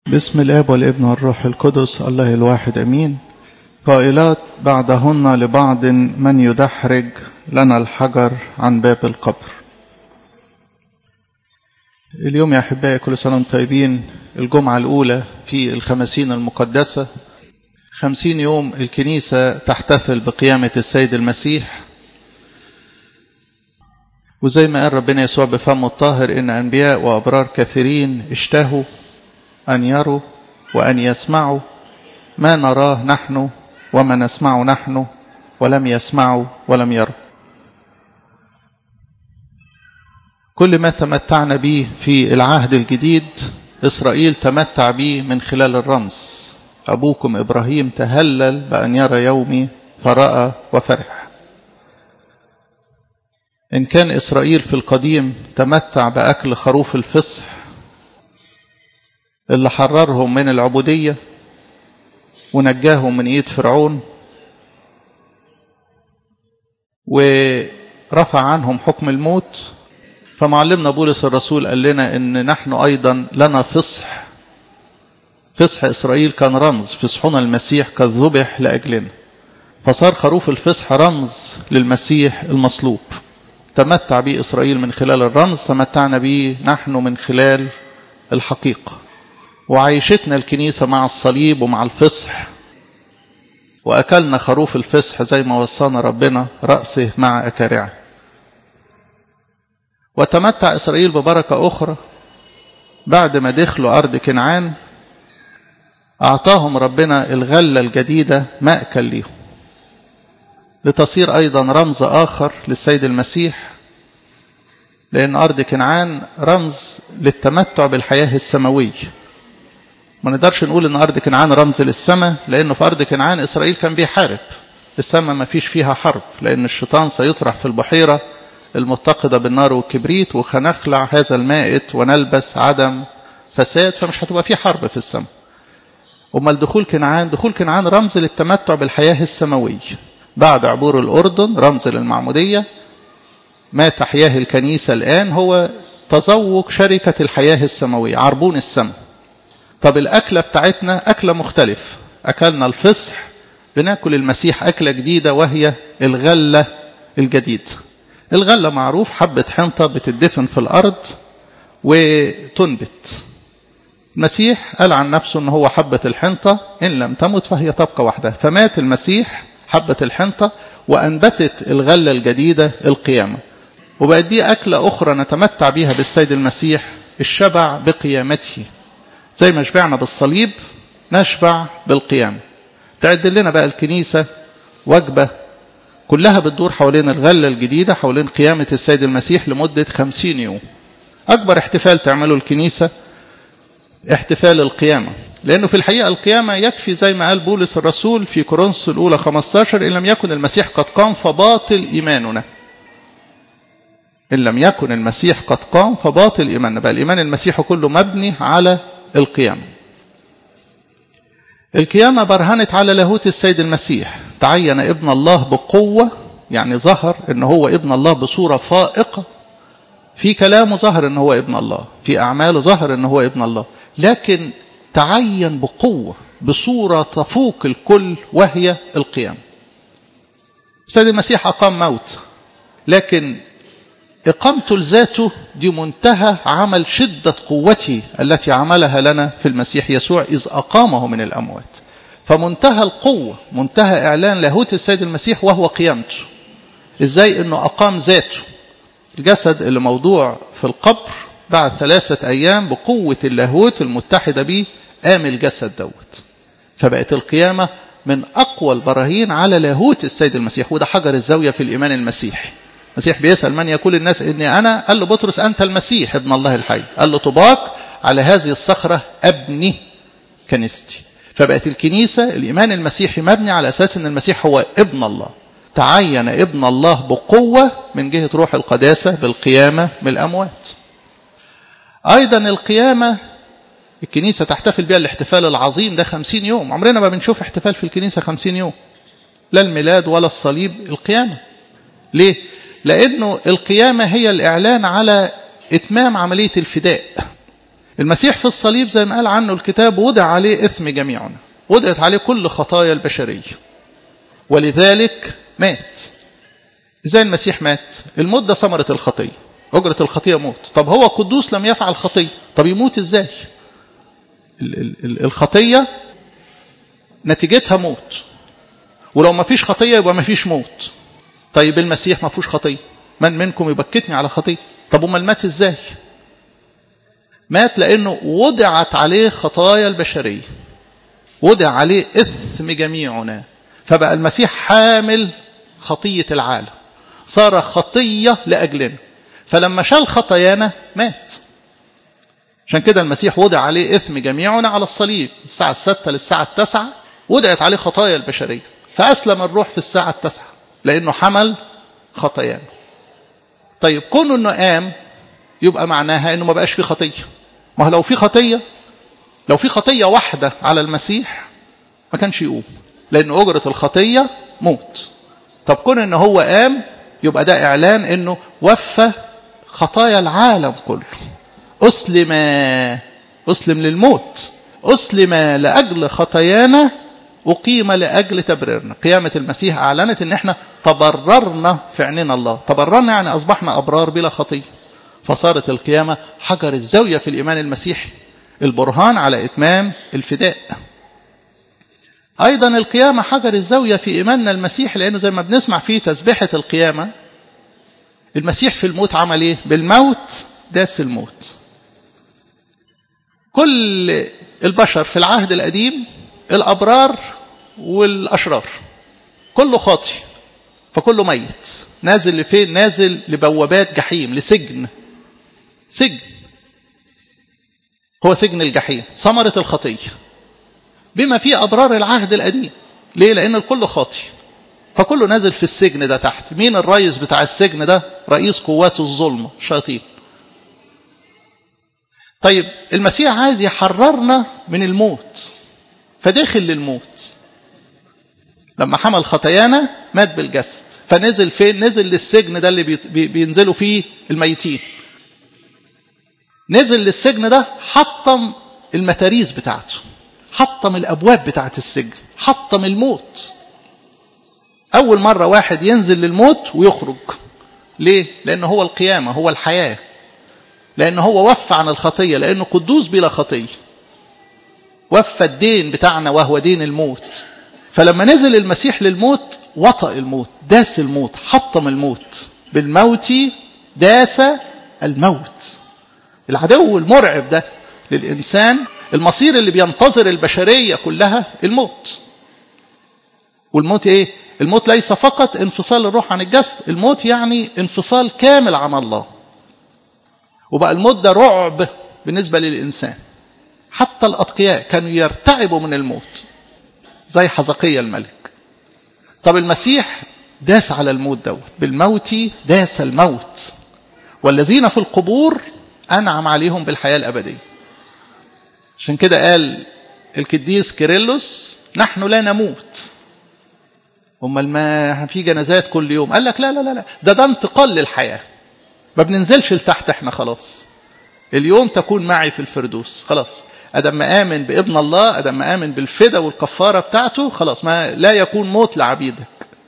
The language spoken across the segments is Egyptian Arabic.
بسم الاب والابن والروح القدس الله الواحد امين قائلات بعدهن لبعض من يدحرج لنا الحجر عن باب القبر اليوم يا احبائي كل سنه وانتم طيبين الجمعه الاولى في الخمسين المقدسه خمسين يوم الكنيسه تحتفل بقيامه السيد المسيح وزي ما قال ربنا يسوع بفمه الطاهر ان انبياء وابرار كثيرين اشتهوا أن يروا وأن يسمعوا ما نراه نحن وما نسمعه نحن ولم يسمعوا ولم يروا كل ما تمتعنا به في العهد الجديد إسرائيل تمتع به من خلال الرمز أبوكم إبراهيم تهلل بأن يرى يومي فرأى وفرح إن كان إسرائيل في القديم تمتع بأكل خروف الفصح اللي حررهم من العبودية ونجاهم من ايد فرعون ورفع عنهم حكم الموت فمعلمنا بولس الرسول قال لنا ان نحن ايضا لنا فصح فصح اسرائيل كان رمز فصحنا المسيح قد ذبح لاجلنا فصار خروف الفصح رمز للمسيح المصلوب تمتع به اسرائيل من خلال الرمز تمتعنا به نحن من خلال الحقيقه وعيشتنا الكنيسة مع الصليب ومع الفصح وأكلنا خروف الفصح زي ما وصانا ربنا رأسه مع أكارعه وتمتع إسرائيل ببركة أخرى بعد ما دخلوا أرض كنعان أعطاهم ربنا الغلة الجديدة مأكل ليهم لتصير أيضا رمز آخر للسيد المسيح لأن أرض كنعان رمز للتمتع بالحياة السماوية ما نقدرش نقول ان ارض كنعان رمز للسماء لانه في ارض كنعان اسرائيل كان بيحارب السماء ما فيش فيها حرب لان الشيطان سيطرح في البحيره المتقده بالنار والكبريت وخنخلع هذا المائت ونلبس عدم فساد فمش هتبقى في حرب في السماء امال دخول كنعان دخول كنعان رمز للتمتع بالحياه السماويه بعد عبور الاردن رمز للمعموديه ما تحياه الكنيسه الان هو تذوق شركه الحياه السماويه عربون السماء طب الأكلة بتاعتنا أكلة مختلف أكلنا الفصح بناكل المسيح أكلة جديدة وهي الغلة الجديد الغلة معروف حبة حنطة بتدفن في الأرض وتنبت المسيح قال عن نفسه أنه هو حبة الحنطة إن لم تمت فهي تبقى وحدها فمات المسيح حبة الحنطة وأنبتت الغلة الجديدة القيامة وبقت دي أكلة أخرى نتمتع بها بالسيد المسيح الشبع بقيامته زي ما شبعنا بالصليب نشبع بالقيامة تعد لنا بقى الكنيسة وجبة كلها بتدور حوالين الغلة الجديدة حوالين قيامة السيد المسيح لمدة خمسين يوم أكبر احتفال تعمله الكنيسة احتفال القيامة لأنه في الحقيقة القيامة يكفي زي ما قال بولس الرسول في كورنثوس الأولى 15 إن لم يكن المسيح قد قام فباطل إيماننا إن لم يكن المسيح قد قام فباطل إيماننا بقى الإيمان المسيح كله مبني على القيامة القيامة برهنت على لاهوت السيد المسيح تعين ابن الله بقوة يعني ظهر ان هو ابن الله بصورة فائقة في كلامه ظهر ان هو ابن الله في اعماله ظهر ان هو ابن الله لكن تعين بقوة بصورة تفوق الكل وهي القيامة السيد المسيح اقام موت لكن إقامته لذاته دي منتهى عمل شدة قوته التي عملها لنا في المسيح يسوع إذ أقامه من الأموات فمنتهى القوة منتهى إعلان لاهوت السيد المسيح وهو قيامته إزاي أنه أقام ذاته الجسد اللي موضوع في القبر بعد ثلاثة أيام بقوة اللاهوت المتحدة به قام الجسد دوت فبقت القيامة من أقوى البراهين على لاهوت السيد المسيح وده حجر الزاوية في الإيمان المسيحي المسيح بيسأل من يقول الناس إني أنا قال له بطرس أنت المسيح ابن الله الحي قال له طباق على هذه الصخرة أبني كنيستي فبقت الكنيسة الإيمان المسيحي مبني على أساس أن المسيح هو ابن الله تعين ابن الله بقوة من جهة روح القداسة بالقيامة من الأموات أيضا القيامة الكنيسة تحتفل بها الاحتفال العظيم ده خمسين يوم عمرنا ما بنشوف احتفال في الكنيسة خمسين يوم لا الميلاد ولا الصليب القيامة ليه؟ لأنه القيامة هي الإعلان على إتمام عملية الفداء المسيح في الصليب زي ما قال عنه الكتاب وضع عليه إثم جميعنا وضعت عليه كل خطايا البشرية ولذلك مات ازاي المسيح مات الموت ده ثمرة الخطية أجرة الخطية موت طب هو قدوس لم يفعل خطية طب يموت ازاي الخطية نتيجتها موت ولو ما فيش خطية يبقى ما فيش موت طيب المسيح ما فيهوش خطية من منكم يبكتني على خطية طب امال مات ازاي مات لانه وضعت عليه خطايا البشرية وضع عليه اثم جميعنا فبقى المسيح حامل خطية العالم صار خطية لأجلنا فلما شال خطايانا مات عشان كده المسيح وضع عليه إثم جميعنا على الصليب الساعة الستة للساعة التسعة وضعت عليه خطايا البشرية فأسلم الروح في الساعة التسعة لأنه حمل خطايانا طيب كونه أنه قام يبقى معناها أنه ما بقاش في خطية ما لو في خطية لو في خطية واحدة على المسيح ما كانش يقوم لأن أجرة الخطية موت طب كون أنه هو قام يبقى ده إعلان أنه وفى خطايا العالم كله أسلم أسلم للموت أسلم لأجل خطايانا أقيم لأجل تبريرنا قيامة المسيح أعلنت أن احنا تبررنا في عينين الله تبررنا يعني أصبحنا أبرار بلا خطية فصارت القيامة حجر الزاوية في الإيمان المسيحي البرهان على إتمام الفداء أيضا القيامة حجر الزاوية في إيماننا المسيح لأنه زي ما بنسمع فيه تسبحة القيامة المسيح في الموت عمل إيه بالموت داس الموت كل البشر في العهد القديم الأبرار والأشرار كله خاطي فكله ميت نازل لفين نازل لبوابات جحيم لسجن سجن هو سجن الجحيم ثمرة الخطية بما فيه أبرار العهد القديم ليه لأن الكل خاطي فكله نازل في السجن ده تحت مين الرئيس بتاع السجن ده رئيس قوات الظلم شياطين طيب المسيح عايز يحررنا من الموت فدخل للموت لما حمل خطايانا مات بالجسد فنزل فين نزل للسجن ده اللي بينزلوا فيه الميتين نزل للسجن ده حطم المتاريس بتاعته حطم الابواب بتاعت السجن حطم الموت اول مره واحد ينزل للموت ويخرج ليه لانه هو القيامه هو الحياه لانه هو وفى عن الخطيه لانه قدوس بلا خطيه وفى الدين بتاعنا وهو دين الموت فلما نزل المسيح للموت وطأ الموت داس الموت حطم الموت بالموت داس الموت العدو المرعب ده للإنسان المصير اللي بينتظر البشرية كلها الموت والموت ايه الموت ليس فقط انفصال الروح عن الجسد الموت يعني انفصال كامل عن الله وبقى الموت ده رعب بالنسبة للإنسان حتى الأتقياء كانوا يرتعبوا من الموت زي حزقية الملك طب المسيح داس على الموت دوت بالموت داس الموت والذين في القبور أنعم عليهم بالحياة الأبدية عشان كده قال القديس كيرلس نحن لا نموت امال ما في جنازات كل يوم قال لك لا لا لا لا ده ده انتقال للحياه ما بننزلش لتحت احنا خلاص اليوم تكون معي في الفردوس خلاص ادم ما امن بابن الله ادم ما امن بالفدا والكفاره بتاعته خلاص ما لا يكون موت لعبيدك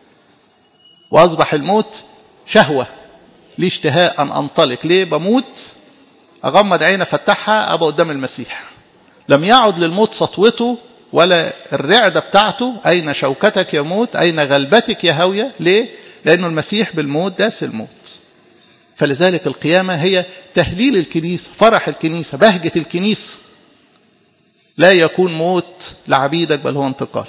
واصبح الموت شهوه لي اشتهاء ان انطلق ليه بموت اغمض عيني افتحها ابقى قدام المسيح لم يعد للموت سطوته ولا الرعدة بتاعته أين شوكتك يا موت أين غلبتك يا هاوية ليه؟ لأنه المسيح بالموت داس الموت فلذلك القيامة هي تهليل الكنيسة فرح الكنيسة بهجة الكنيسة لا يكون موت لعبيدك بل هو انتقال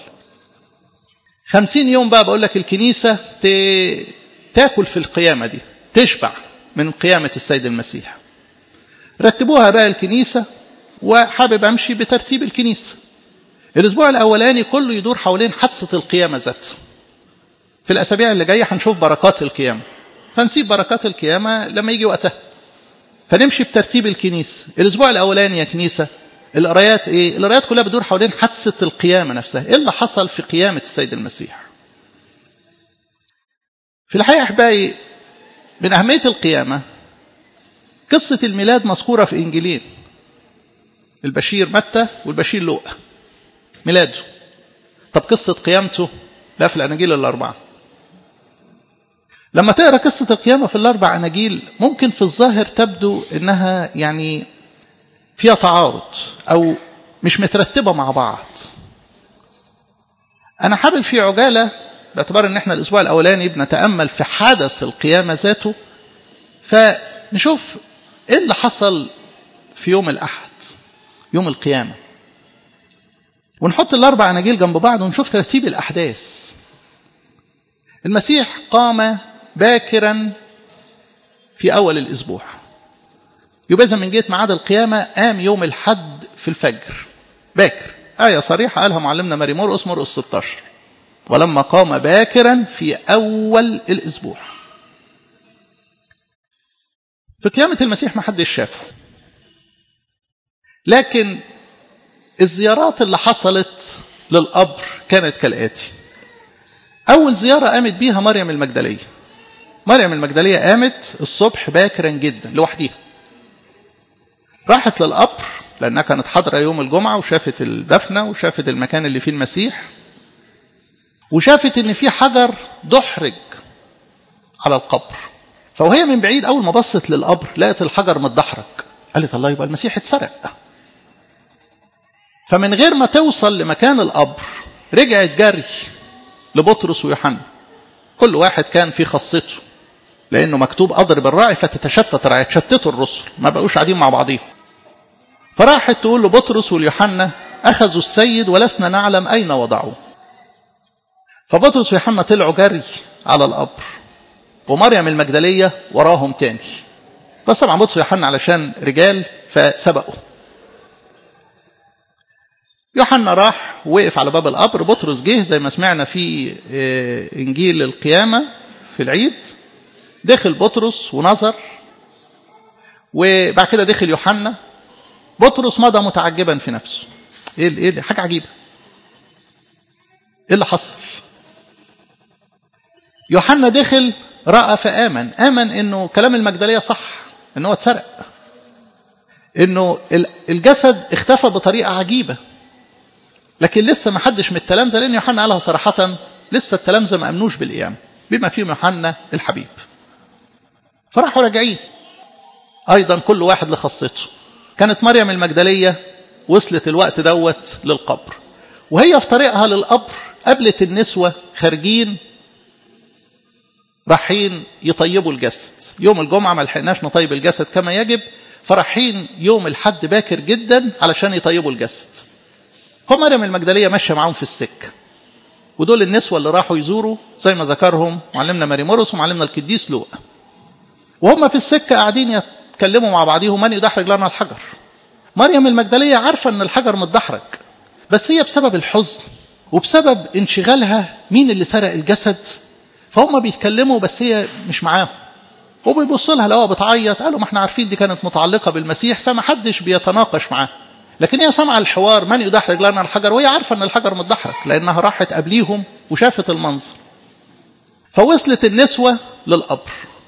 خمسين يوم بقى بقول لك الكنيسة ت... تاكل في القيامة دي تشبع من قيامة السيد المسيح رتبوها بقى الكنيسة وحابب أمشي بترتيب الكنيسة الأسبوع الأولاني كله يدور حوالين حادثة القيامة ذات في الأسابيع اللي جاية هنشوف بركات القيامة فنسيب بركات القيامة لما يجي وقتها فنمشي بترتيب الكنيسة الأسبوع الأولاني يا كنيسة القرايات إيه؟ القرايات كلها بتدور حوالين حادثة القيامة نفسها إيه اللي حصل في قيامة السيد المسيح في الحقيقة أحبائي من أهمية القيامة قصة الميلاد مذكورة في إنجيلين البشير متى والبشير لوقا ميلاده طب قصة قيامته لا في الأناجيل الأربعة لما تقرأ قصة القيامة في الأربع أناجيل ممكن في الظاهر تبدو إنها يعني فيها تعارض أو مش مترتبة مع بعض أنا حابب في عجالة باعتبار إن إحنا الأسبوع الأولاني بنتأمل في حدث القيامة ذاته فنشوف إيه اللي حصل في يوم الأحد يوم القيامة ونحط الأربع أناجيل جنب بعض ونشوف ترتيب الأحداث المسيح قام باكرا في أول الأسبوع يبقى إذا من جهة ميعاد القيامة قام يوم الحد في الفجر باكر آية صريحة قالها معلمنا ماري مرقس مرقس 16 ولما قام باكرا في أول الأسبوع في قيامة المسيح ما حدش شافه لكن الزيارات اللي حصلت للقبر كانت كالآتي أول زيارة قامت بيها مريم المجدلية مريم المجدلية قامت الصبح باكرا جدا لوحديها راحت للقبر لأنها كانت حاضرة يوم الجمعة وشافت الدفنة وشافت المكان اللي فيه المسيح وشافت إن في حجر دحرج على القبر فوهي من بعيد أول ما بصت للقبر لقت الحجر متدحرج قالت الله يبقى المسيح اتسرق فمن غير ما توصل لمكان القبر رجعت جري لبطرس ويوحنا كل واحد كان في خاصته لانه مكتوب اضرب الراعي فتتشتت الراعي تشتتوا الرسل ما بقوش قاعدين مع بعضيهم فراحت تقول لبطرس واليوحنا اخذوا السيد ولسنا نعلم اين وضعوه فبطرس ويوحنا طلعوا جري على القبر ومريم المجدليه وراهم تاني بس طبعا بطرس ويوحنا علشان رجال فسبقوا يوحنا راح وقف على باب القبر بطرس جه زي ما سمعنا في انجيل القيامه في العيد دخل بطرس ونظر وبعد كده دخل يوحنا بطرس مضى متعجبا في نفسه ايه ايه حاجه عجيبه ايه اللي حصل يوحنا دخل راى فامن امن انه كلام المجدليه صح ان هو اتسرق انه الجسد اختفى بطريقه عجيبه لكن لسه ما حدش من التلامذه لان يوحنا قالها صراحه لسه التلامذه ما امنوش بالقيامه بما فيهم يوحنا الحبيب فراحوا راجعين ايضا كل واحد لخاصته كانت مريم المجدليه وصلت الوقت دوت للقبر وهي في طريقها للقبر قابلت النسوه خارجين رايحين يطيبوا الجسد يوم الجمعه ما لحقناش نطيب الجسد كما يجب فرايحين يوم الحد باكر جدا علشان يطيبوا الجسد فمريم المجدليه ماشيه معاهم في السكه ودول النسوه اللي راحوا يزوروا زي ما ذكرهم معلمنا ماري مرقس ومعلمنا القديس لوقا وهم في السكه قاعدين يتكلموا مع بعضهم من يدحرج لنا الحجر مريم المجدليه عارفه ان الحجر متدحرج بس هي بسبب الحزن وبسبب انشغالها مين اللي سرق الجسد فهم بيتكلموا بس هي مش معاهم وبيبص لها لو بتعيط قالوا ما احنا عارفين دي كانت متعلقه بالمسيح فما حدش بيتناقش معاه لكن هي سامعه الحوار من يدحرج لنا الحجر وهي عارفه ان الحجر متدحرج لانها راحت قبليهم وشافت المنظر فوصلت النسوه للقبر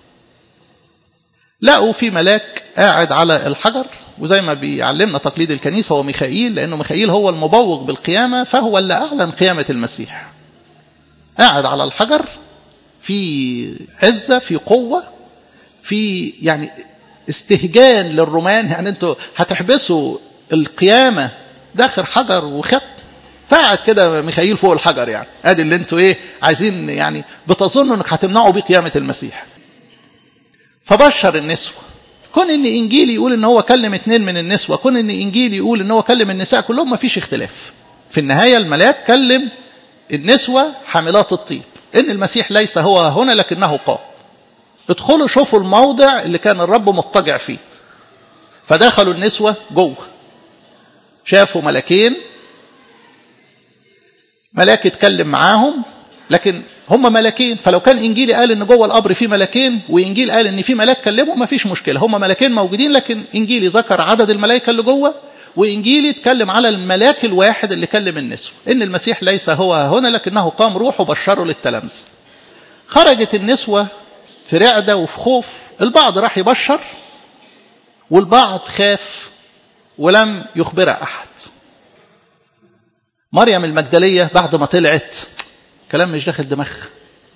لقوا في ملاك قاعد على الحجر وزي ما بيعلمنا تقليد الكنيسه هو ميخائيل لانه ميخائيل هو المبوق بالقيامه فهو اللي اعلن قيامه المسيح قاعد على الحجر في عزه في قوه في يعني استهجان للرومان يعني انتوا هتحبسوا القيامة داخل حجر وخط فقعد كده ميخائيل فوق الحجر يعني ادي اللي انتوا ايه عايزين يعني بتظنوا انك هتمنعوا بيه قيامة المسيح فبشر النسوة كون ان انجيل يقول ان هو كلم اتنين من النسوة كون ان انجيل يقول ان هو كلم النساء كلهم ما فيش اختلاف في النهاية الملاك كلم النسوة حاملات الطيب ان المسيح ليس هو هنا لكنه قام ادخلوا شوفوا الموضع اللي كان الرب مضطجع فيه فدخلوا النسوة جوه شافوا ملكين ملاك اتكلم معاهم لكن هم ملكين فلو كان انجيلي قال ان جوه القبر في ملكين وانجيل قال ان في ملاك كلمه ما فيش مشكله هم ملكين موجودين لكن انجيلي ذكر عدد الملائكه اللي جوه وانجيلي اتكلم على الملاك الواحد اللي كلم النسوه ان المسيح ليس هو هنا لكنه قام روحه بشره للتلامذه خرجت النسوه في رعده وفي خوف البعض راح يبشر والبعض خاف ولم يخبر أحد مريم المجدلية بعد ما طلعت كلام مش داخل دماغها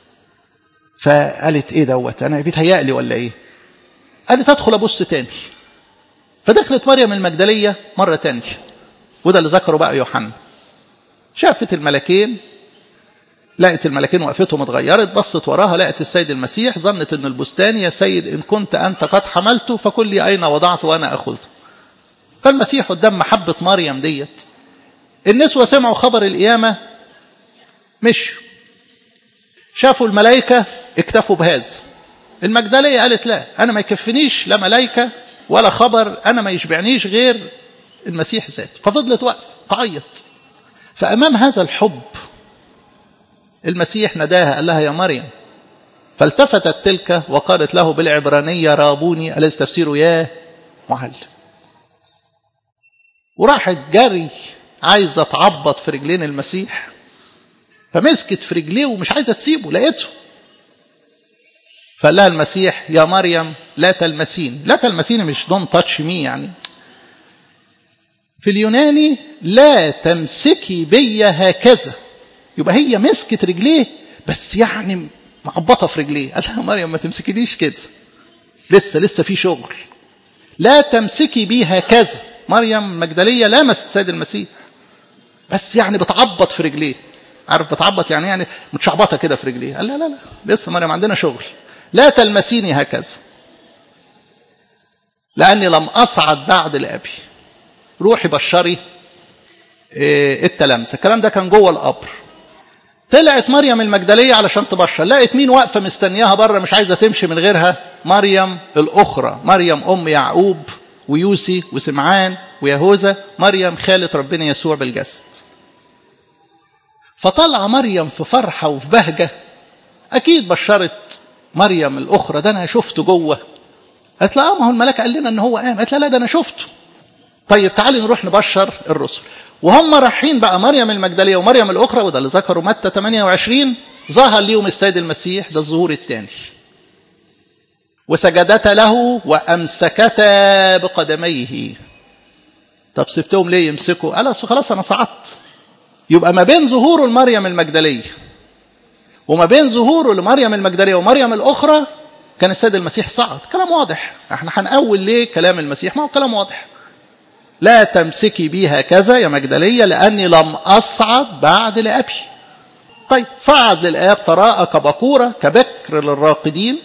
فقالت ايه دوت انا بيتهيألي ولا ايه قالت ادخل ابص تاني فدخلت مريم المجدلية مرة تانية وده اللي ذكره بقى يوحنا شافت الملكين لقت الملكين وقفتهم اتغيرت بصت وراها لقت السيد المسيح ظنت ان البستان يا سيد ان كنت انت قد حملته فقل لي اين وضعته وانا اخذه فالمسيح قدام محبة مريم ديت النسوة سمعوا خبر القيامة مشوا شافوا الملائكة اكتفوا بهذا المجدلية قالت لا أنا ما يكفنيش لا ملائكة ولا خبر أنا ما يشبعنيش غير المسيح ذاته ففضلت وقف تعيط فأمام هذا الحب المسيح نداها قال لها يا مريم فالتفتت تلك وقالت له بالعبرانية رابوني أليس تفسيره يا معلم وراحت جري عايزة تعبط في رجلين المسيح فمسكت في رجليه ومش عايزة تسيبه لقيته فقال لها المسيح يا مريم لا تلمسين لا تلمسين مش دون تاتش مي يعني في اليوناني لا تمسكي بي هكذا يبقى هي مسكت رجليه بس يعني معبطه في رجليه قال لها مريم ما تمسكينيش كده لسه لسه في شغل لا تمسكي بي هكذا مريم مجدليه لمست سيد المسيح بس يعني بتعبط في رجليه عارف بتعبط يعني يعني متشعبطه كده في رجليه قال لا لا لا لسه مريم عندنا شغل لا تلمسيني هكذا لاني لم اصعد بعد لابي روحي بشري التلامسه الكلام ده كان جوه القبر طلعت مريم المجدليه علشان تبشر لقت مين واقفه مستنياها بره مش عايزه تمشي من غيرها مريم الاخرى مريم ام يعقوب ويوسي وسمعان ويهوذا مريم خاله ربنا يسوع بالجسد فطلع مريم في فرحه وفي بهجه اكيد بشرت مريم الاخرى ده انا شفته جوه قالت لا ما هو الملاك قال لنا ان هو قام قالت لا لا ده انا شفته طيب تعالي نروح نبشر الرسل وهم رايحين بقى مريم المجدليه ومريم الاخرى وده اللي ذكره متى 28 ظهر ليهم السيد المسيح ده الظهور الثاني وسجدتا له وامسكتا بقدميه طب سبتهم ليه يمسكوا قال خلاص انا صعدت يبقى ما بين ظهوره لمريم المجدليه وما بين ظهوره لمريم المجدليه ومريم الاخرى كان السيد المسيح صعد كلام واضح احنا هنقول ليه كلام المسيح ما هو كلام واضح لا تمسكي بي هكذا يا مجدلية لأني لم أصعد بعد لأبي طيب صعد للآب تراءى كبكورة كبكر للراقدين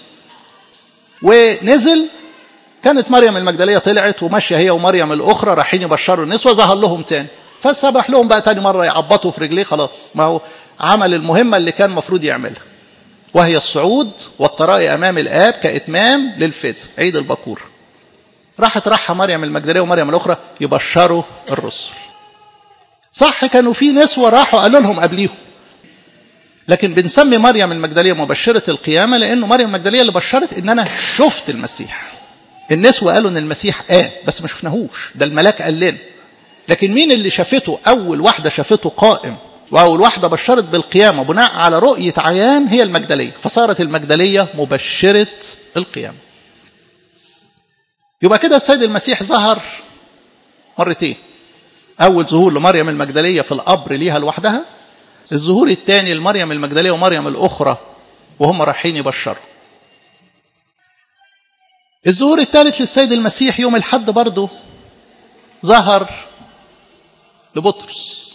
ونزل كانت مريم المجدلية طلعت وماشية هي ومريم الأخرى رايحين يبشروا النسوة ظهر لهم تاني فسبح لهم بقى تاني مرة يعبطوا في رجليه خلاص ما هو عمل المهمة اللي كان مفروض يعملها وهي الصعود والتراءي أمام الآب كإتمام للفدء عيد البكور راحت راحة مريم المجدلية ومريم الأخرى يبشروا الرسل صح كانوا في نسوة راحوا قالوا لهم قبليهم لكن بنسمي مريم المجدلية مبشرة القيامة لأنه مريم المجدلية اللي بشرت إن أنا شفت المسيح النسوة قالوا إن المسيح قام بس ما شفناهوش ده الملاك قال لنا لكن مين اللي شافته أول واحدة شافته قائم وأول واحدة بشرت بالقيامة بناء على رؤية عيان هي المجدلية فصارت المجدلية مبشرة القيامة يبقى كده السيد المسيح ظهر مرتين أول ظهور لمريم المجدلية في القبر ليها لوحدها الظهور الثاني لمريم المجدلية ومريم الأخرى وهم رايحين يبشروا الظهور الثالث للسيد المسيح يوم الحد برضه ظهر لبطرس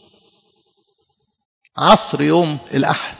عصر يوم الأحد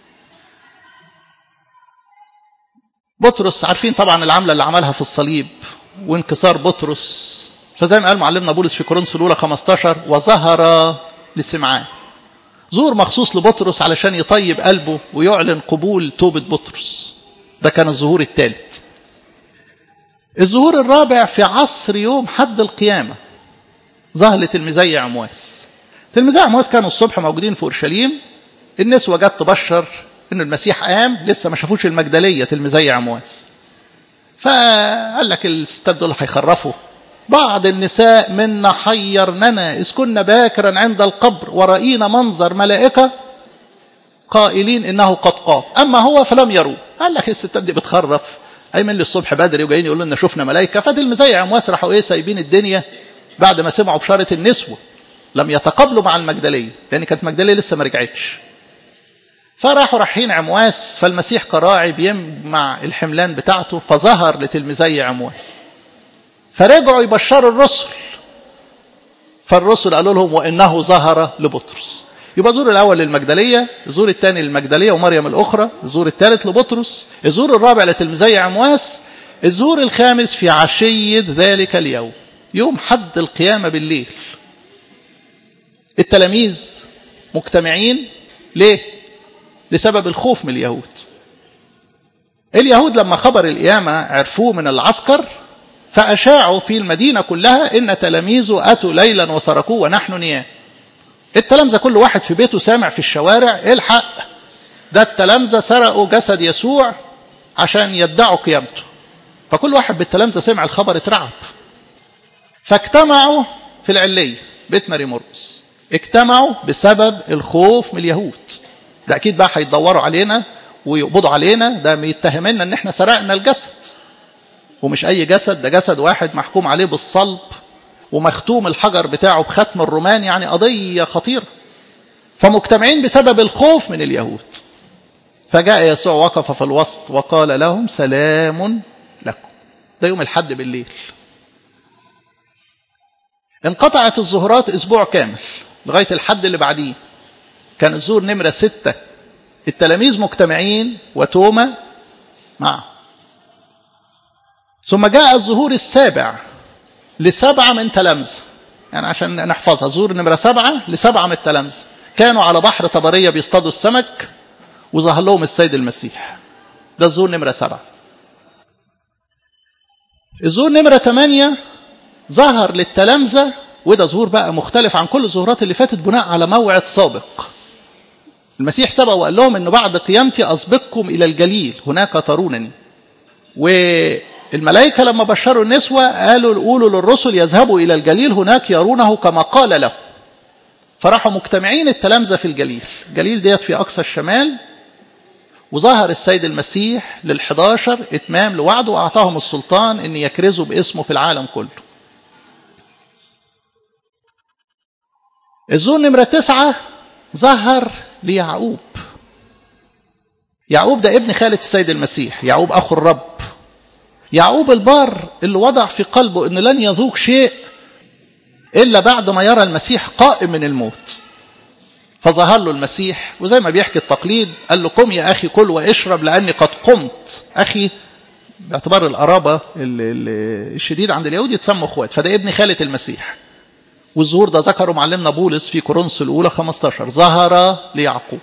بطرس عارفين طبعا العملة اللي عملها في الصليب وانكسار بطرس فزي ما قال معلمنا بولس في كورنثوس الاولى 15 وظهر لسمعان ظهور مخصوص لبطرس علشان يطيب قلبه ويعلن قبول توبة بطرس ده كان الظهور الثالث الظهور الرابع في عصر يوم حد القيامة ظهر لتلميذي عمواس تلميذي عمواس كانوا الصبح موجودين في أورشليم النسوة جت تبشر إن المسيح قام لسه ما شافوش المجدلية تلميذي عمواس فقال لك الستات دول هيخرفوا بعض النساء منا حيرننا إذ كنا باكرا عند القبر ورأينا منظر ملائكة قائلين إنه قد قام أما هو فلم يروا قال لك الستات دي بتخرف قايمين للصبح بدري وجايين يقولوا لنا شفنا ملائكة فتلميذي عمواس راحوا إيه سايبين الدنيا بعد ما سمعوا بشارة النسوة لم يتقابلوا مع المجدلية لأن كانت المجدلية لسه ما رجعتش فراحوا رايحين عمواس فالمسيح كراعي بيجمع الحملان بتاعته فظهر لتلميذي عمواس فرجعوا يبشروا الرسل فالرسل قالوا لهم وإنه ظهر لبطرس يبقى زور الأول للمجدلية الزور الثاني للمجدلية ومريم الأخرى الزور الثالث لبطرس الزور الرابع لتلميذي عمواس الزور الخامس في عشية ذلك اليوم يوم حد القيامة بالليل التلاميذ مجتمعين ليه لسبب الخوف من اليهود اليهود لما خبر القيامة عرفوه من العسكر فأشاعوا في المدينة كلها إن تلاميذه أتوا ليلا وسرقوه ونحن نيام التلامذة كل واحد في بيته سامع في الشوارع الحق ده التلامذة سرقوا جسد يسوع عشان يدعوا قيامته فكل واحد بالتلامذة سمع الخبر اترعب فاجتمعوا في العلية بيت ماري مرقس اجتمعوا بسبب الخوف من اليهود ده اكيد بقى هيدوروا علينا ويقبضوا علينا ده ميتهمنا ان احنا سرقنا الجسد ومش اي جسد ده جسد واحد محكوم عليه بالصلب ومختوم الحجر بتاعه بختم الرومان يعني قضية خطيرة فمجتمعين بسبب الخوف من اليهود فجاء يسوع وقف في الوسط وقال لهم سلام لكم ده يوم الحد بالليل انقطعت الظهرات اسبوع كامل لغاية الحد اللي بعديه كان الزور نمرة ستة التلاميذ مجتمعين وتوما معه ثم جاء الظهور السابع لسبعة من تلامذة يعني عشان نحفظها ظهور نمرة سبعة لسبعة من التلامذة كانوا على بحر طبرية بيصطادوا السمك وظهر لهم السيد المسيح ده الظهور نمرة سبعة الظهور نمرة ثمانية ظهر للتلامذة وده ظهور بقى مختلف عن كل الظهورات اللي فاتت بناء على موعد سابق المسيح سبق وقال لهم انه بعد قيامتي اسبقكم الى الجليل هناك ترونني والملائكه لما بشروا النسوه قالوا قولوا للرسل يذهبوا الى الجليل هناك يرونه كما قال له فراحوا مجتمعين التلامذه في الجليل الجليل ديت في اقصى الشمال وظهر السيد المسيح للحداشر اتمام لوعده واعطاهم السلطان ان يكرزوا باسمه في العالم كله الزور نمرة تسعة ظهر ليعقوب يعقوب ده ابن خالة السيد المسيح يعقوب أخو الرب يعقوب البار اللي وضع في قلبه أنه لن يذوق شيء إلا بعد ما يرى المسيح قائم من الموت فظهر له المسيح وزي ما بيحكي التقليد قال له قم يا أخي كل واشرب لأني قد قمت أخي باعتبار القرابة الشديد عند اليهود يتسموا اخوات فده ابن خالة المسيح والظهور ده ذكره معلمنا بولس في كورنثوس الأولى 15 ظهر ليعقوب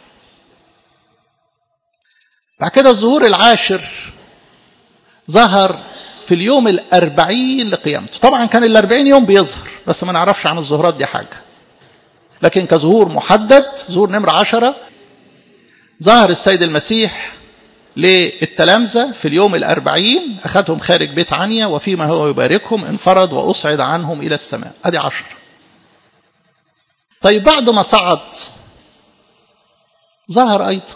بعد كده الظهور العاشر ظهر في اليوم الأربعين لقيامته طبعا كان الأربعين يوم بيظهر بس ما نعرفش عن الظهورات دي حاجة لكن كظهور محدد ظهور نمرة عشرة ظهر السيد المسيح للتلامذة في اليوم الأربعين أخذهم خارج بيت عنيا وفيما هو يباركهم انفرد وأصعد عنهم إلى السماء أدي عشر طيب بعد ما صعد ظهر أيضا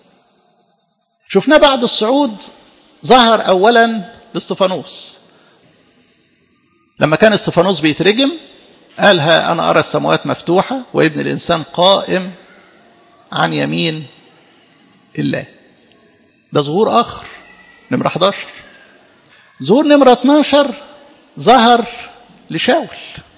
شفناه بعد الصعود ظهر أولا لاستفانوس لما كان استفانوس بيترجم قال ها أنا أرى السماوات مفتوحة وابن الإنسان قائم عن يمين الله ده ظهور آخر نمرة 11 ظهور نمرة 12 ظهر لشاول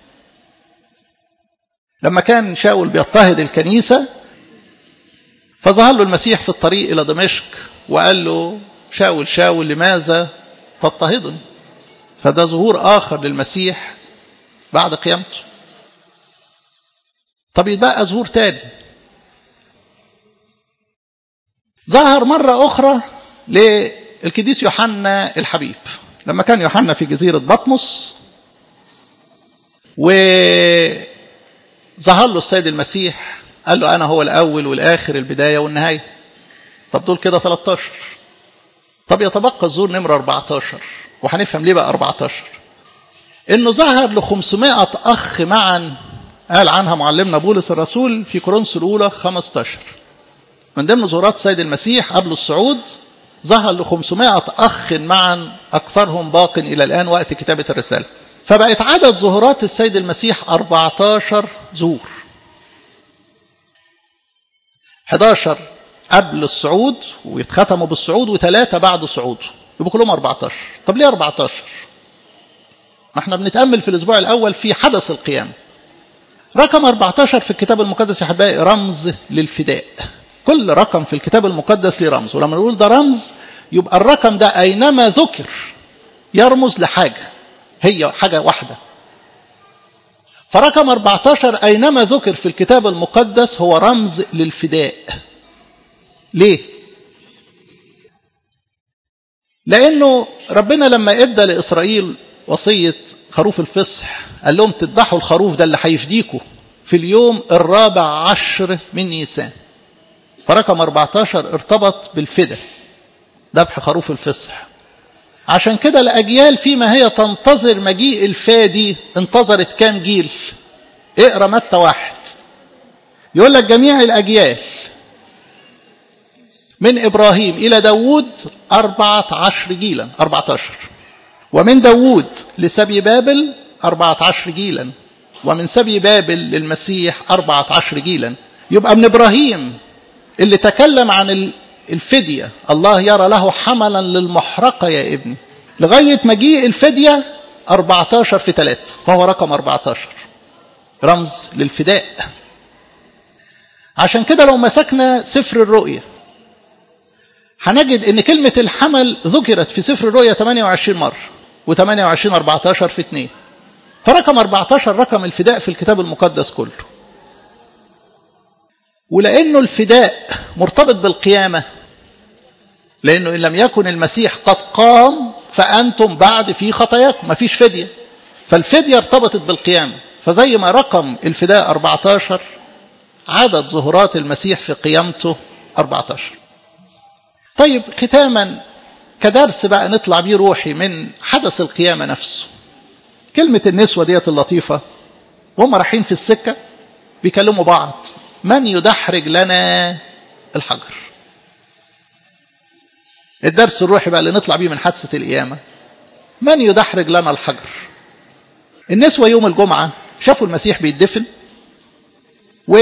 لما كان شاول بيضطهد الكنيسة فظهر له المسيح في الطريق إلى دمشق وقال له شاول شاول لماذا تضطهدني فده ظهور آخر للمسيح بعد قيامته طب يبقى ظهور تاني ظهر مرة أخرى للقديس يوحنا الحبيب لما كان يوحنا في جزيرة بطمس وظهر له السيد المسيح قال له أنا هو الأول والآخر البداية والنهاية طب دول كده 13 طب يتبقى الظهور نمرة 14 وهنفهم ليه بقى 14 انه ظهر ل 500 اخ معا قال عنها معلمنا بولس الرسول في كورنثوس الاولى 15 من ضمن ظهورات السيد المسيح قبل الصعود ظهر ل 500 اخ معا اكثرهم باق الى الان وقت كتابه الرساله فبقت عدد ظهورات السيد المسيح 14 زور 11 قبل الصعود ويتختموا بالصعود وثلاثة بعد صعوده يبقوا كلهم 14 طب ليه 14 ما احنا بنتأمل في الأسبوع الأول في حدث القيامة رقم 14 في الكتاب المقدس يا حبايبي رمز للفداء كل رقم في الكتاب المقدس ليه رمز ولما نقول ده رمز يبقى الرقم ده أينما ذكر يرمز لحاجة هي حاجة واحدة فرقم 14 أينما ذكر في الكتاب المقدس هو رمز للفداء ليه؟ لأنه ربنا لما إدى لإسرائيل وصية خروف الفصح قال لهم تذبحوا الخروف ده اللي هيفديكوا في اليوم الرابع عشر من نيسان فرقم 14 ارتبط بالفدا ذبح خروف الفصح عشان كده الأجيال فيما هي تنتظر مجيء الفادي انتظرت كام جيل اقرأ متى واحد يقول لك جميع الأجيال من إبراهيم إلى داود أربعة عشر جيلا أربعة عشر ومن داود لسبي بابل أربعة عشر جيلا ومن سبي بابل للمسيح أربعة عشر جيلا يبقى من إبراهيم اللي تكلم عن الفدية الله يرى له حملا للمحرقة يا ابني لغاية مجيء الفدية 14 في 3 فهو رقم 14 رمز للفداء عشان كده لو مسكنا سفر الرؤية هنجد ان كلمة الحمل ذكرت في سفر الرؤية 28 مرة و28 14 في 2 فرقم 14 رقم الفداء في الكتاب المقدس كله ولأنه الفداء مرتبط بالقيامة لأنه إن لم يكن المسيح قد قام فأنتم بعد في خطاياكم ما فيش فدية فالفدية ارتبطت بالقيامة فزي ما رقم الفداء 14 عدد ظهورات المسيح في قيامته 14 طيب ختاما كدرس بقى نطلع بيه روحي من حدث القيامة نفسه كلمة النسوة ديت اللطيفة وهم رايحين في السكة بيكلموا بعض من يدحرج لنا الحجر الدرس الروحي بقى اللي نطلع بيه من حادثة القيامة من يدحرج لنا الحجر النسوة يوم الجمعة شافوا المسيح بيدفن و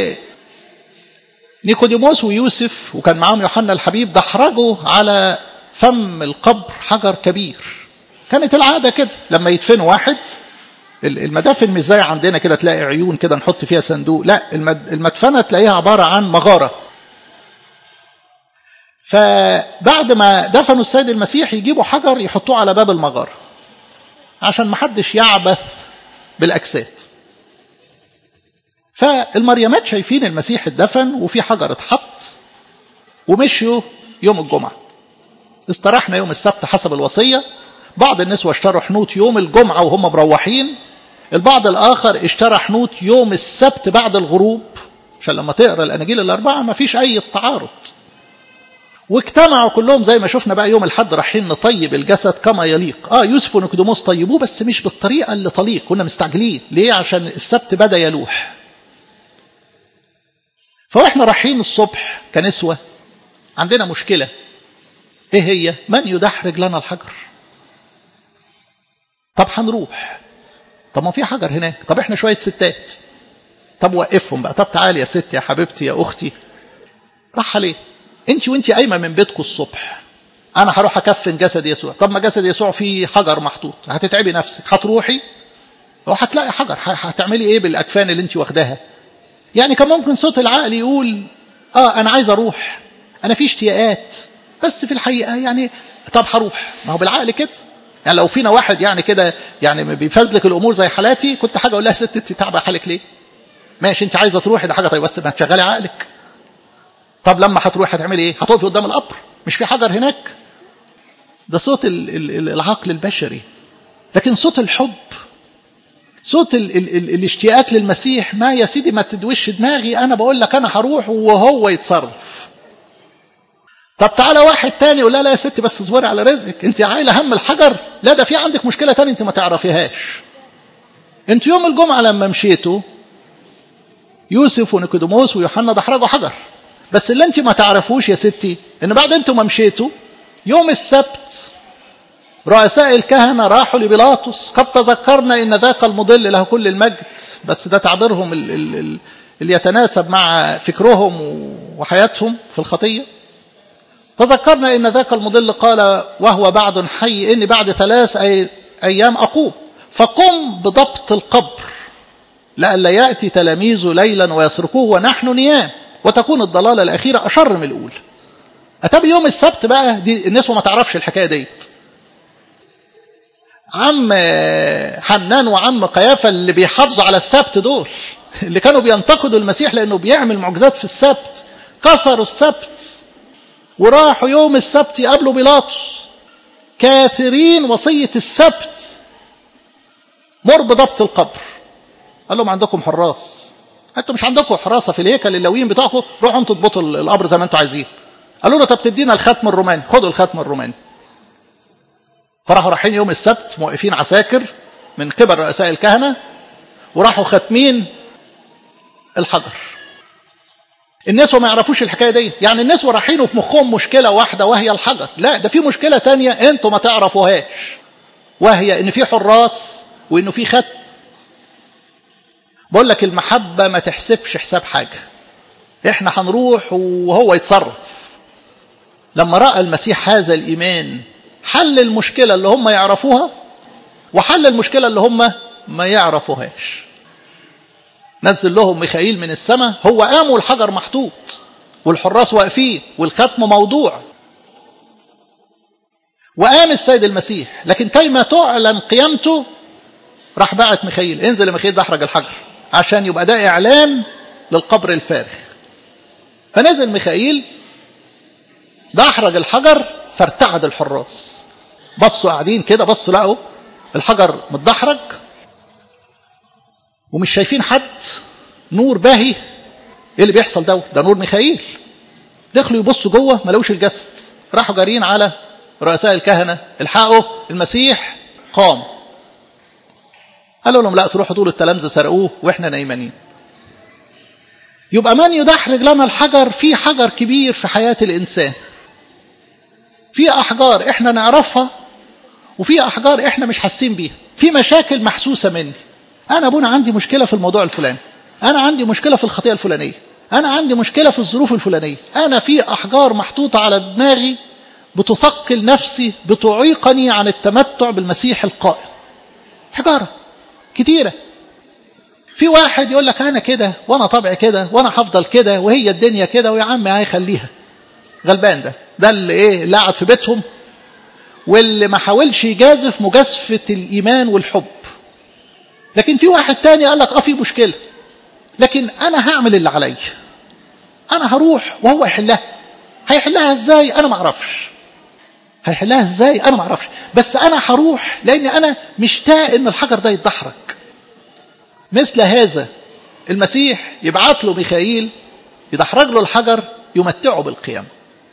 نيكوديموس ويوسف وكان معاهم يوحنا الحبيب دحرجوا على فم القبر حجر كبير كانت العادة كده لما يدفنوا واحد المدافن مش زي عندنا كده تلاقي عيون كده نحط فيها صندوق لا المدفنة تلاقيها عبارة عن مغارة فبعد ما دفنوا السيد المسيح يجيبوا حجر يحطوه على باب المغارة عشان محدش يعبث بالأجساد فالمريمات شايفين المسيح اتدفن وفي حجر اتحط ومشيوا يوم الجمعة استراحنا يوم السبت حسب الوصية بعض النسوة اشتروا حنوت يوم الجمعة وهم مروحين البعض الآخر اشترى حنوت يوم السبت بعد الغروب عشان لما تقرأ الأناجيل الأربعة ما فيش أي تعارض واجتمعوا كلهم زي ما شفنا بقى يوم الحد رايحين نطيب الجسد كما يليق اه يوسف ونيكوديموس طيبوه بس مش بالطريقة اللي تليق كنا مستعجلين ليه عشان السبت بدأ يلوح فاحنا رايحين الصبح كنسوة عندنا مشكلة ايه هي من يدحرج لنا الحجر طب هنروح طب ما في حجر هناك طب احنا شوية ستات طب وقفهم بقى طب تعالي يا ست يا حبيبتي يا اختي راح عليه انت وانت قايمة من بيتكم الصبح انا هروح اكفن جسد يسوع طب ما جسد يسوع فيه حجر محطوط هتتعبي نفسك هتروحي وهتلاقي حجر هتعملي ايه بالاكفان اللي انت واخداها يعني كان ممكن صوت العقل يقول اه انا عايز اروح انا في اشتياقات بس في الحقيقه يعني طب هروح ما هو بالعقل كده يعني لو فينا واحد يعني كده يعني بيفزلك الامور زي حالاتي كنت حاجه اقول لها ست انت تعبى حالك ليه ماشي انت عايزه تروحي ده حاجه طيب بس ما تشغلي عقلك طب لما هتروح هتعملي ايه هتقفي قدام القبر مش في حجر هناك ده صوت ال ال العقل البشري لكن صوت الحب صوت ال ال ال الاشتياقات للمسيح ما يا سيدي ما تدوش دماغي انا بقول لك انا هروح وهو يتصرف طب تعالى واحد تاني يقول لا لا يا ستي بس اصبري على رزقك انت عايله هم الحجر لا ده في عندك مشكله تانية انت ما تعرفيهاش انت يوم الجمعه لما مشيتوا يوسف ونيكوديموس ويوحنا دحرجوا حجر بس اللي انت ما تعرفوش يا ستي ان بعد انتوا ما مشيتوا يوم السبت رؤساء الكهنة راحوا لبيلاطس قد تذكرنا ان ذاك المضل له كل المجد بس ده تعبيرهم اللي يتناسب مع فكرهم وحياتهم في الخطية تذكرنا ان ذاك المضل قال وهو بعد حي اني بعد ثلاث ايام اقوم فقم بضبط القبر لئلا ياتي تلاميذه ليلا ويسرقوه ونحن نيام وتكون الضلاله الاخيره اشر من الاولى اتى يوم السبت بقى دي الناس ما تعرفش الحكايه ديت عم حنان وعم قيافة اللي بيحافظوا على السبت دول اللي كانوا بينتقدوا المسيح لأنه بيعمل معجزات في السبت كسروا السبت وراحوا يوم السبت يقابلوا بيلاطس كاثرين وصية السبت مر بضبط القبر قال لهم عندكم حراس انتوا مش عندكم حراسه في الهيكل اللويين بتاعكم روحوا انتوا تضبطوا القبر زي ما انتوا عايزين قالوا له طب تدينا الختم الروماني خدوا الختم الروماني فراحوا رايحين يوم السبت موقفين عساكر من قبل رؤساء الكهنة وراحوا ختمين الحجر الناس ما يعرفوش الحكاية دي يعني الناس رايحين في مخهم مشكلة واحدة وهي الحجر لا ده في مشكلة تانية انتوا ما تعرفوهاش وهي ان في حراس وانه في ختم بقول لك المحبة ما تحسبش حساب حاجة احنا هنروح وهو يتصرف لما رأى المسيح هذا الإيمان حل المشكلة اللي هم يعرفوها وحل المشكلة اللي هم ما يعرفوهاش نزل لهم ميخائيل من السماء هو قام والحجر محطوط والحراس واقفين والختم موضوع وقام السيد المسيح لكن كيما تعلن قيامته راح بعت ميخائيل انزل يا ميخائيل ده احرج الحجر عشان يبقى ده اعلان للقبر الفارغ فنزل ميخائيل ده احرج الحجر فارتعد الحراس بصوا قاعدين كده بصوا لقوا الحجر متدحرج ومش شايفين حد نور باهي ايه اللي بيحصل ده ده نور ميخائيل دخلوا يبصوا جوه ما لقوش الجسد راحوا جارين على رؤساء الكهنه الحقوا المسيح قام قالوا لهم لا تروحوا تقولوا التلامذه سرقوه واحنا نايمانين يبقى من يدحرج لنا الحجر في حجر كبير في حياه الانسان في احجار احنا نعرفها وفي احجار احنا مش حاسين بيها في مشاكل محسوسه مني انا ابونا عندي مشكله في الموضوع الفلاني انا عندي مشكله في الخطيه الفلانيه انا عندي مشكله في الظروف الفلانيه انا في احجار محطوطه على دماغي بتثقل نفسي بتعيقني عن التمتع بالمسيح القائم حجاره كتيره في واحد يقول لك انا كده وانا طبعي كده وانا هفضل كده وهي الدنيا كده ويا عم هيخليها غلبان ده ده اللي ايه اللي قعد في بيتهم واللي ما حاولش يجازف مجازفة الإيمان والحب لكن في واحد تاني قال لك اه في مشكلة لكن أنا هعمل اللي عليا أنا هروح وهو يحلها هيحلها ازاي أنا ما اعرفش هيحلها ازاي أنا ما اعرفش بس أنا هروح لأن أنا مشتاق إن الحجر ده يتدحرج مثل هذا المسيح يبعت له ميخائيل يدحرج له الحجر يمتعه بالقيامه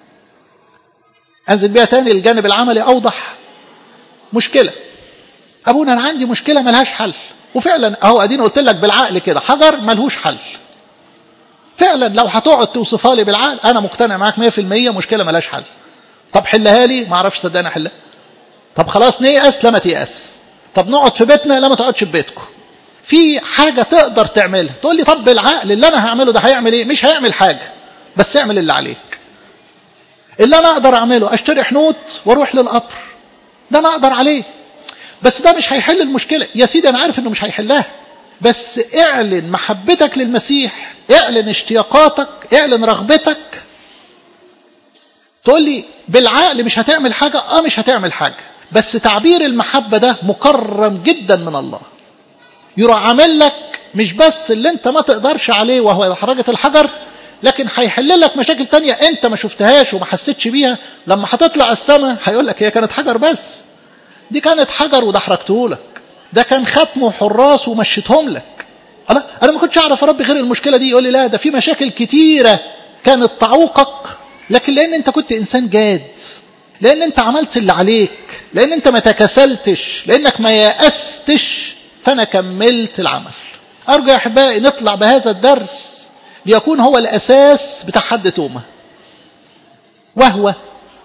انزل بيها تاني للجانب العملي اوضح مشكله ابونا انا عندي مشكله ملهاش حل وفعلا اهو اديني قلت لك بالعقل كده حجر ملهوش حل فعلا لو هتقعد توصفها لي بالعقل انا مقتنع معاك 100% مشكله ملهاش حل طب حلها لي ما اعرفش صدقني احلها طب خلاص نيأس لا ما تيأس طب نقعد في بيتنا لا ما تقعدش في بيتكم في حاجة تقدر تعملها تقول لي طب بالعقل اللي أنا هعمله ده هيعمل إيه مش هيعمل حاجة بس اعمل اللي عليك اللي أنا أقدر أعمله أشتري حنوت وأروح للقبر ده أنا أقدر عليه بس ده مش هيحل المشكلة يا سيدي أنا عارف إنه مش هيحلها بس اعلن محبتك للمسيح اعلن اشتياقاتك اعلن رغبتك تقول لي بالعقل مش هتعمل حاجة اه مش هتعمل حاجة بس تعبير المحبة ده مكرم جدا من الله يروح عامل لك مش بس اللي انت ما تقدرش عليه وهو حركة الحجر لكن هيحل لك مشاكل تانية انت ما شفتهاش وما حسيتش بيها لما هتطلع السماء هيقول لك هي كانت حجر بس دي كانت حجر وده حركته لك ده كان ختم وحراس ومشيتهم لك انا انا ما كنتش اعرف يا رب غير المشكله دي يقول لي لا ده في مشاكل كتيره كانت تعوقك لكن لان انت كنت انسان جاد لان انت عملت اللي عليك لان انت ما تكسلتش لانك ما يأستش فانا كملت العمل ارجو يا احبائي نطلع بهذا الدرس ليكون هو الاساس بتاع حد تومه وهو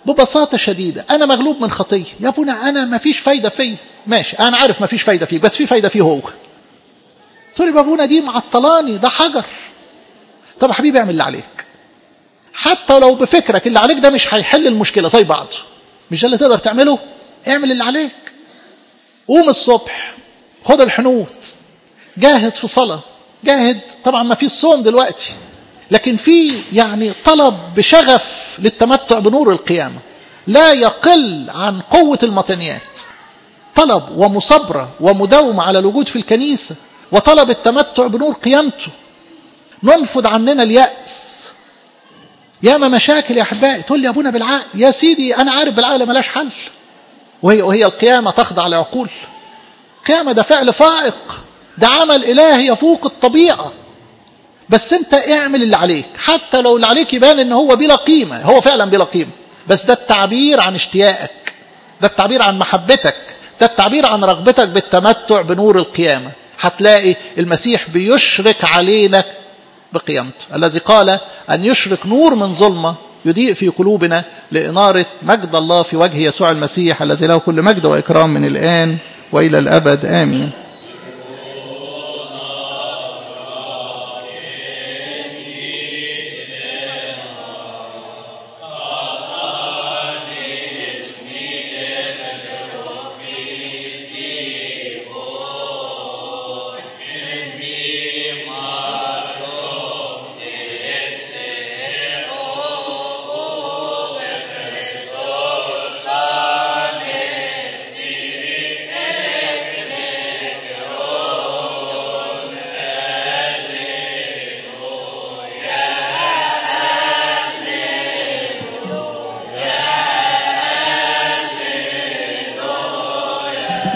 ببساطة شديدة أنا مغلوب من خطية يا ابونا أنا ما فيش فايدة فيه ماشي أنا عارف ما فيش فايدة فيه بس في فايدة فيه هو تقول لي ابونا دي معطلاني ده حجر طب يا حبيبي اعمل اللي عليك حتى لو بفكرك اللي عليك ده مش هيحل المشكلة زي بعض مش ده اللي تقدر تعمله اعمل اللي عليك قوم الصبح خد الحنوت جاهد في صلاة جاهد طبعا ما فيش صوم دلوقتي لكن في يعني طلب بشغف للتمتع بنور القيامة لا يقل عن قوة المطنيات طلب ومصبرة ومداومة على الوجود في الكنيسة وطلب التمتع بنور قيامته ننفض عننا اليأس ياما مشاكل يا أحبائي تقول لي يا أبونا بالعقل يا سيدي أنا عارف بالعقل ملاش حل وهي, وهي القيامة تخضع لعقول قيامة ده فعل فائق ده عمل إلهي يفوق الطبيعة بس انت اعمل اللي عليك حتى لو اللي عليك يبان ان هو بلا قيمة هو فعلا بلا قيمة بس ده التعبير عن اشتياقك ده التعبير عن محبتك ده التعبير عن رغبتك بالتمتع بنور القيامة هتلاقي المسيح بيشرك علينا بقيامته الذي قال أن يشرك نور من ظلمة يضيء في قلوبنا لإنارة مجد الله في وجه يسوع المسيح الذي له كل مجد وإكرام من الآن وإلى الأبد آمين